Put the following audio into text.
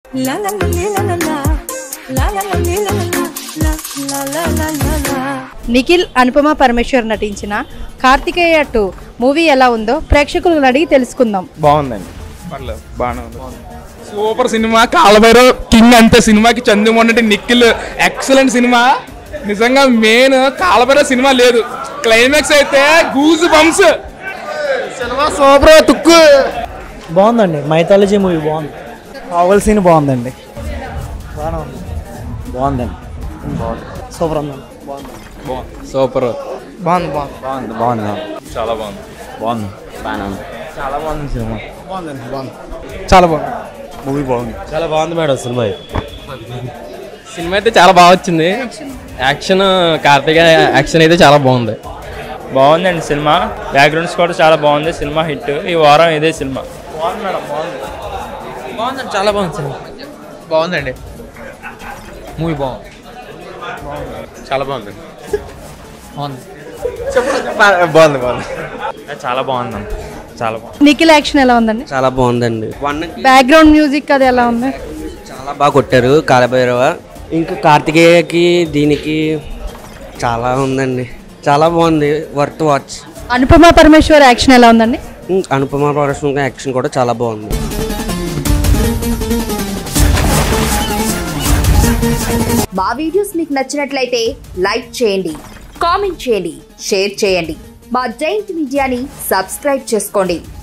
La la la li, la la la. La la la li, la la la. La la la la la la. Nikhil Anupama Parameshwar నటించిన Karthikeya two movie ఎలా ఉందో ప్రేక్షకులను అడిగి తెలుసుకుందాం బాగుందండి పర్లేదు బాగానే ఉంది సూపర్ సినిమా కాలభైరవ్ కింగ్ అంతే సినిమాకి చందుమొన్నటి నిఖిల్ ఎక్సలెంట్ సినిమా నిజంగా మెయిన్ కాలభైరవ్ సినిమా లేదు క్లైమాక్స్ అయితే గూజ్ బంప్స్ సినిమా సూపర్ తుక్కు బాగుందండి మైథాలజీ మూవీ బాగుంది ఆవల్ సీన్ బాగుందండి బాగానే ఉంది బాగుందండి బాగుంది సూపర్ ఉందండి సూపర్ బాగుంది బాగుంది బాగుంది బాగుంది చాలా బాగుంది బాగుంది బాగానే ఉంది చాలా బాగుంది సినిమా చాలా బాగుంది మూవీ బాగుంది చాలా బాగుంది మేడం సినిమా సినిమా అయితే చాలా బాగా వచ్చింది యాక్షన్ కార్తిక యాక్షన్ అయితే చాలా బాగుంది బాగుందండి సినిమా బ్యాక్గ్రౌండ్ స్కోర్ చాలా బాగుంది సినిమా హిట్ ఈ వారం ఇదే సినిమా బాగుందండి చాలా బాగుంది సినిమా బాగుందండి మూవీ బాగుంది చాలా బాగుంది బాగుంది బాగుంది బాగుంది చాలా బాగుంది చాలా బాగుంది నిఖిల్ యాక్షన్ ఎలా ఉందండి చాలా బాగుందండి వన్ బ్యాక్గ్రౌండ్ మ్యూజిక్ అది ఎలా ఉంది చాలా బాగా కొట్టారు కాలభైరవ ఇంకా కార్తికేయకి దీనికి చాలా ఉందండి చాలా బాగుంది worth watch Anupama Parameshwar action ఎలా ఉందండి అనుపమ పరమేశ్వర యాక్షన్ కూడా చాలా బాగుంది మా వీడియోస్ మీకు నచ్చినట్లయితే లైక్ చేయండి కామెంట్ చేయండి షేర్ చేయండి మా జైంట్ మీడియాని సబ్స్క్రైబ్ చేసుకోండి